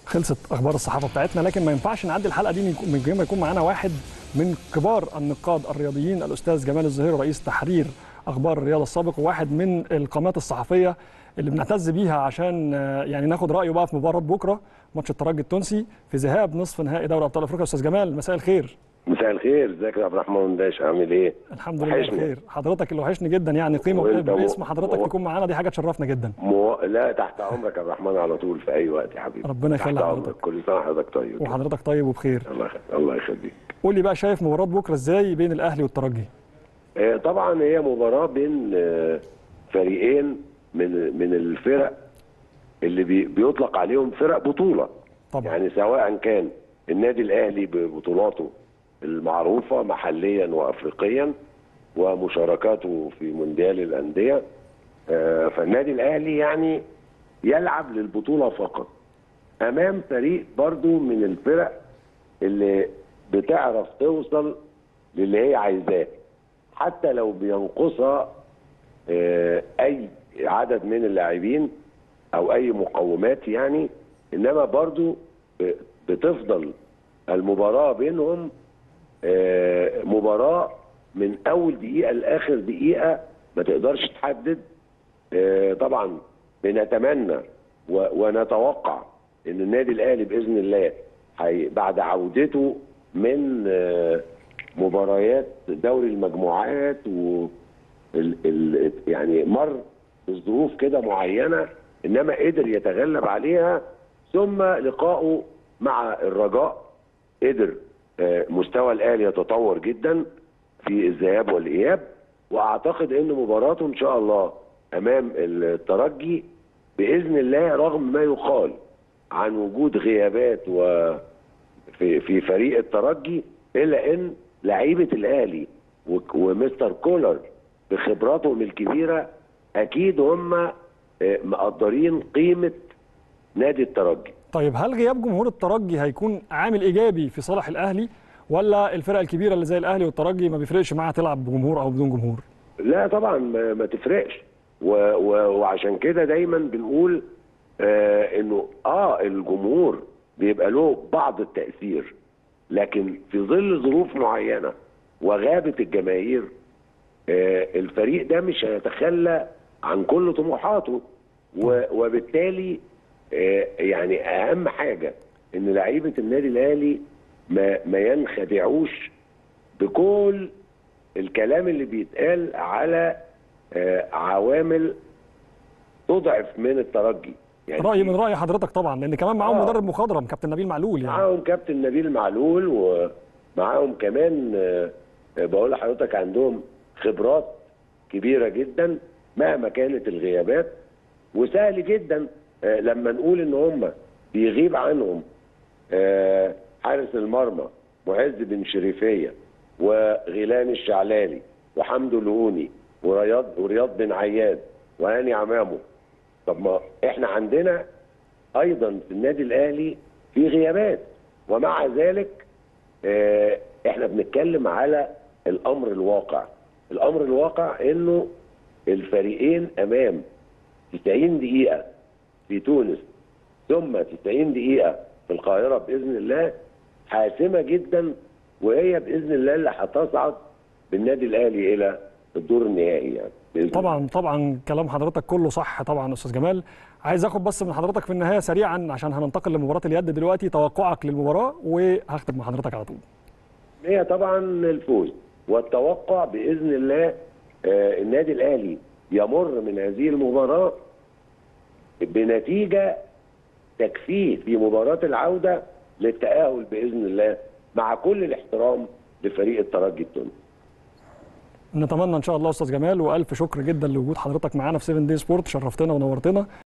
خلصت اخبار الصحافه بتاعتنا لكن ما ينفعش نعدي الحلقه دي من غير ما يكون معانا واحد من كبار النقاد الرياضيين الاستاذ جمال الزهير رئيس تحرير اخبار الرياضه السابق وواحد من القامات الصحفيه اللي بنعتز بيها عشان يعني ناخد رايه بقى في مباراه بكره ماتش الترجي التونسي في ذهاب نصف نهائي دوري ابطال افريقيا استاذ جمال مساء الخير مساء الخير ازيك يا عبد الرحمن داش عامل ايه الحمد لله بخير حضرتك اللي وحشني جدا يعني قيمه باسم حضرتك تكون معانا دي حاجه تشرفنا جدا مو... لا تحت امرك يا عبد الرحمن على طول في اي وقت يا حبيبي ربنا يخلي حضرتك كل سنه وحضرتك طيب وحضرتك طيب وبخير الله يخليك الله يخليك قول لي بقى شايف مباراه بكره ازاي بين الاهلي والترجي آه طبعا هي مباراه بين آه فريقين من من الفرق اللي بي... بيطلق عليهم فرق بطوله طبعا يعني سواء كان النادي الاهلي ببطولاته المعروفه محليا وافريقيا ومشاركاته في مونديال الانديه فالنادي الاهلي يعني يلعب للبطوله فقط امام فريق برضو من الفرق اللي بتعرف توصل للي هي عايزاه حتى لو بينقصها اي عدد من اللاعبين او اي مقومات يعني انما برضو بتفضل المباراه بينهم مباراه من اول دقيقه لاخر دقيقه ما تقدرش تحدد طبعا بنتمنى ونتوقع ان النادي الاهلي باذن الله بعد عودته من مباريات دوري المجموعات و يعني مر بظروف كده معينه انما قدر يتغلب عليها ثم لقائه مع الرجاء قدر مستوى الاهلي يتطور جدا في الذهاب والاياب واعتقد ان مباراته ان شاء الله امام الترجي باذن الله رغم ما يقال عن وجود غيابات و في في فريق الترجي الا ان لعيبه الاهلي ومستر كولر بخبراتهم الكبيره اكيد هم مقدرين قيمه نادي الترجي طيب هل غياب جمهور الترجي هيكون عامل ايجابي في صالح الاهلي ولا الفرق الكبيره اللي زي الاهلي والترجي ما بيفرقش معاها تلعب بجمهور او بدون جمهور لا طبعا ما, ما تفرقش و و وعشان كده دايما بنقول آه انه اه الجمهور بيبقى له بعض التاثير لكن في ظل ظروف معينه وغابه الجماهير آه الفريق ده مش هيتخلى عن كل طموحاته وبالتالي آه يعني اهم حاجه ان لعيبه النادي الاهلي ما ما ينخدعوش بكل الكلام اللي بيتقال على عوامل تضعف من الترجي يعني رايي من راي حضرتك طبعا لان كمان معاهم آه مدرب مخضرم كابتن نبيل معلول يعني معاهم كابتن نبيل معلول ومعاهم كمان بقول لحضرتك عندهم خبرات كبيره جدا مهما كانت الغيابات وسهل جدا لما نقول ان هم بيغيب عنهم حارس المرمى معز بن شريفيه وغيلان الشعلالي وحمدو الهوني ورياض ورياض بن عياد وهاني عمامو طب ما احنا عندنا ايضا في النادي الاهلي في غيابات ومع ذلك اه احنا بنتكلم على الامر الواقع الامر الواقع انه الفريقين امام 90 دقيقه في تونس ثم 90 دقيقه في القاهره باذن الله حاسمه جدا وهي باذن الله اللي هتصعد بالنادي الاهلي الى الدور النهائي يعني بإذن طبعا الله. طبعا كلام حضرتك كله صح طبعا استاذ جمال عايز اخد بس من حضرتك في النهايه سريعا عشان هننتقل لمباراه اليد دلوقتي توقعك للمباراه وهختم مع حضرتك على طول هي طبعا الفوز والتوقع باذن الله آه النادي الاهلي يمر من هذه المباراه بنتيجه تكفيه في مباراه العوده للتاهل باذن الله مع كل الاحترام لفريق الترجي التونسي نتمنى ان شاء الله استاذ جمال والف شكر جدا لوجود حضرتك معانا في 7 دي سبورت شرفتنا ونورتنا